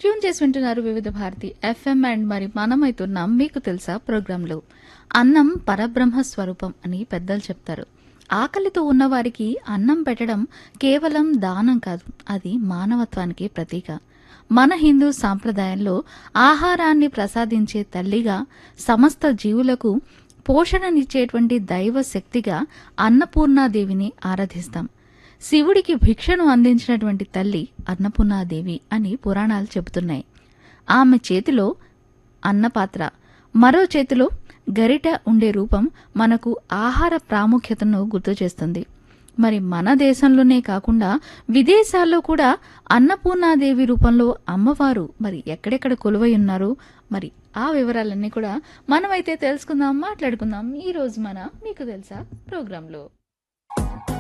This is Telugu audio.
ట్యూన్ చేసి వింటున్నారు వివిధ భారతి ఎఫ్ఎం అండ్ మరి మనమైతున్నాం మీకు తెలుసా ప్రోగ్రాంలో అన్నం పరబ్రహ్మ స్వరూపం అని పెద్దలు చెప్తారు ఆకలితో ఉన్నవారికి అన్నం పెట్టడం కేవలం దానం కాదు అది మానవత్వానికి ప్రతీక మన హిందూ సాంప్రదాయంలో ఆహారాన్ని ప్రసాదించే తల్లిగా సమస్త జీవులకు పోషణనిచ్చేటువంటి దైవ శక్తిగా అన్నపూర్ణాదేవిని ఆరాధిస్తాం శివుడికి భిక్షను అందించినటువంటి తల్లి అన్నపూర్ణాదేవి అని పురాణాలు చెబుతున్నాయి ఆమె చేతిలో అన్నపాత్ర మరో చేతిలో గరిట ఉండే రూపం మనకు ఆహార ప్రాముఖ్యతను గుర్తు చేస్తుంది మరి మన దేశంలోనే కాకుండా విదేశాల్లో కూడా అన్నపూర్ణాదేవి రూపంలో అమ్మవారు మరి ఎక్కడెక్కడ కొలువై ఉన్నారు మరి ఆ వివరాలన్నీ కూడా మనమైతే తెలుసుకుందాం మాట్లాడుకుందాం ఈ రోజు మన మీకు తెలుసా ప్రోగ్రాంలో